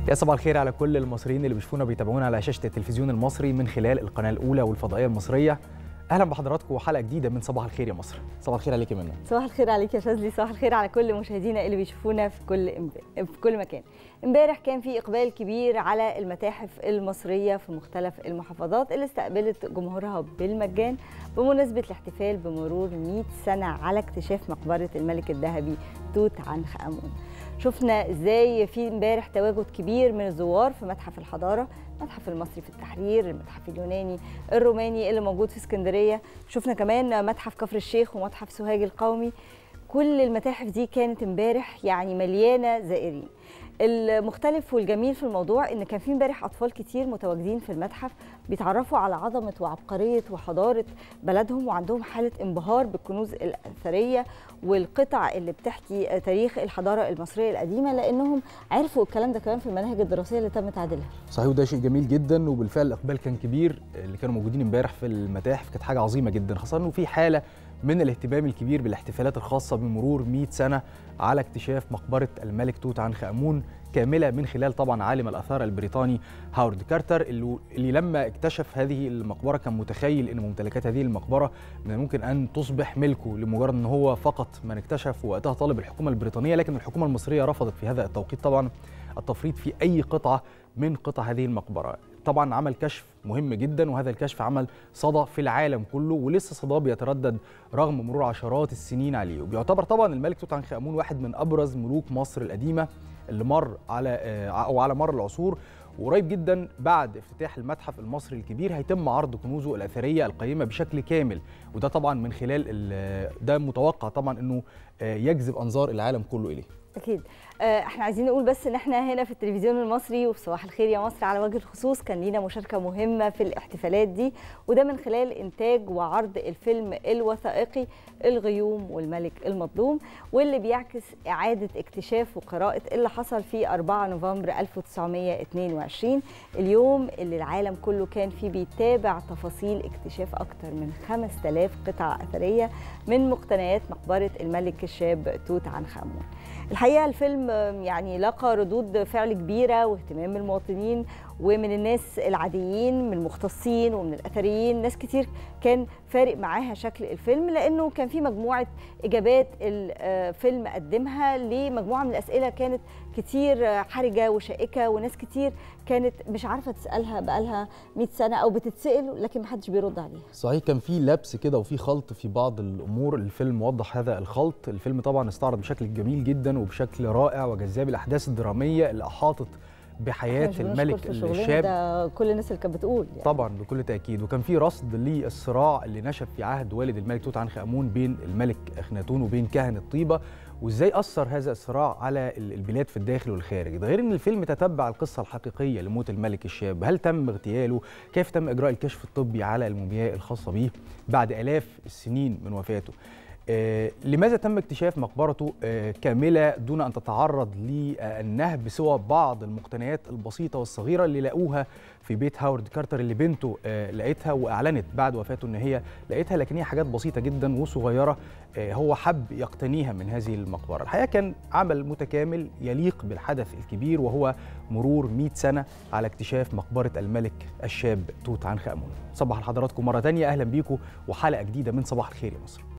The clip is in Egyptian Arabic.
يا صباح الخير على كل المصريين اللي بيشوفونا بيتابعونا على شاشه التلفزيون المصري من خلال القناه الاولى والفضائيه المصريه اهلا بحضراتكم وحلقه جديده من صباح الخير يا مصر صباح الخير عليك يا منى صباح الخير عليك يا شاذلي صباح الخير على كل مشاهدينا اللي بيشوفونا في كل في كل مكان امبارح كان في اقبال كبير على المتاحف المصريه في مختلف المحافظات اللي استقبلت جمهورها بالمجان بمناسبه الاحتفال بمرور 100 سنه على اكتشاف مقبره الملك الذهبي توت عنخ امون شفنا ازاي في امبارح تواجد كبير من الزوار في متحف الحضاره المتحف المصري في التحرير المتحف اليوناني الروماني اللي موجود في اسكندريه شفنا كمان متحف كفر الشيخ ومتحف سوهاج القومي كل المتاحف دي كانت امبارح يعني مليانه زائرين المختلف والجميل في الموضوع ان كان في امبارح اطفال كتير متواجدين في المتحف بيتعرفوا على عظمه وعبقريه وحضاره بلدهم وعندهم حاله انبهار بالكنوز الاثريه والقطع اللي بتحكي تاريخ الحضاره المصريه القديمه لانهم عرفوا الكلام ده كمان في المناهج الدراسيه اللي تم تعديلها. صحيح وده شيء جميل جدا وبالفعل الاقبال كان كبير اللي كانوا موجودين امبارح في المتاحف كانت حاجه عظيمه جدا خاصه انه في حاله من الاهتمام الكبير بالاحتفالات الخاصة بمرور 100 سنة على اكتشاف مقبرة الملك توت عنخ آمون كاملة من خلال طبعا عالم الآثار البريطاني هاورد كارتر اللي, اللي لما اكتشف هذه المقبرة كان متخيل أن ممتلكات هذه المقبرة من الممكن أن تصبح ملكه لمجرد أن هو فقط من اكتشف وقتها طالب الحكومة البريطانية لكن الحكومة المصرية رفضت في هذا التوقيت طبعا التفريط في أي قطعة من قطع هذه المقبرة طبعا عمل كشف مهم جدا وهذا الكشف عمل صدى في العالم كله ولسه صداه بيتردد رغم مرور عشرات السنين عليه وبيعتبر طبعا الملك توت عنخ امون واحد من ابرز ملوك مصر القديمه اللي مر على او على مر العصور وقريب جدا بعد افتتاح المتحف المصري الكبير هيتم عرض كنوزه الاثريه القيمه بشكل كامل وده طبعا من خلال ده متوقع طبعا انه يجذب انظار العالم كله اليه اكيد احنا عايزين نقول بس ان احنا هنا في التلفزيون المصري وفي صباح الخير يا مصر على وجه الخصوص كان لينا مشاركه مهمه في الاحتفالات دي وده من خلال انتاج وعرض الفيلم الوثائقي الغيوم والملك المظلوم واللي بيعكس اعاده اكتشاف وقراءه اللي حصل في 4 نوفمبر 1922 اليوم اللي العالم كله كان فيه بيتابع تفاصيل اكتشاف اكثر من 5000 قطعه اثريه من مقتنيات مقبره الملك الشاب توت عنخ امون الحقيقه الفيلم يعني لقى ردود فعل كبيره واهتمام من المواطنين ومن الناس العاديين من المختصين ومن الاثريين ناس كتير كان فارق معاها شكل الفيلم لانه كان في مجموعه اجابات الفيلم قدمها لمجموعه من الاسئله كانت كتير حرجه وشائكه وناس كتير كانت مش عارفه تسالها بقالها 100 سنه او بتتسال لكن محدش بيرد عليها صحيح كان في لبس كده وفي خلط في بعض الامور الفيلم وضح هذا الخلط الفيلم طبعا استعرض بشكل جميل جدا وبشكل رائع وجذاب الاحداث الدراميه اللي احاطت بحياه الملك الشاب ده كل الناس اللي كانت بتقول يعني. طبعا بكل تاكيد وكان في رصد للصراع اللي نشب في عهد والد الملك توت عنخ امون بين الملك اخناتون وبين كهنه طيبه وازاي اثر هذا الصراع على البلاد في الداخل والخارج ده غير ان الفيلم تتبع القصه الحقيقيه لموت الملك الشاب هل تم اغتياله كيف تم اجراء الكشف الطبي على المومياء الخاصه به بعد الاف السنين من وفاته آه لماذا تم اكتشاف مقبرته آه كاملة دون أن تتعرض للنهب سوى بعض المقتنيات البسيطة والصغيرة اللي لقوها في بيت هاورد كارتر اللي بنته آه لقيتها وأعلنت بعد وفاته أن هي لقيتها لكن هي حاجات بسيطة جدا وصغيرة هو حب يقتنيها من هذه المقبرة الحقيقة كان عمل متكامل يليق بالحدث الكبير وهو مرور 100 سنة على اكتشاف مقبرة الملك الشاب توت عنخ آمون صباح لحضراتكم مرة تانية أهلا بيكم وحلقة جديدة من صباح الخير يا مصر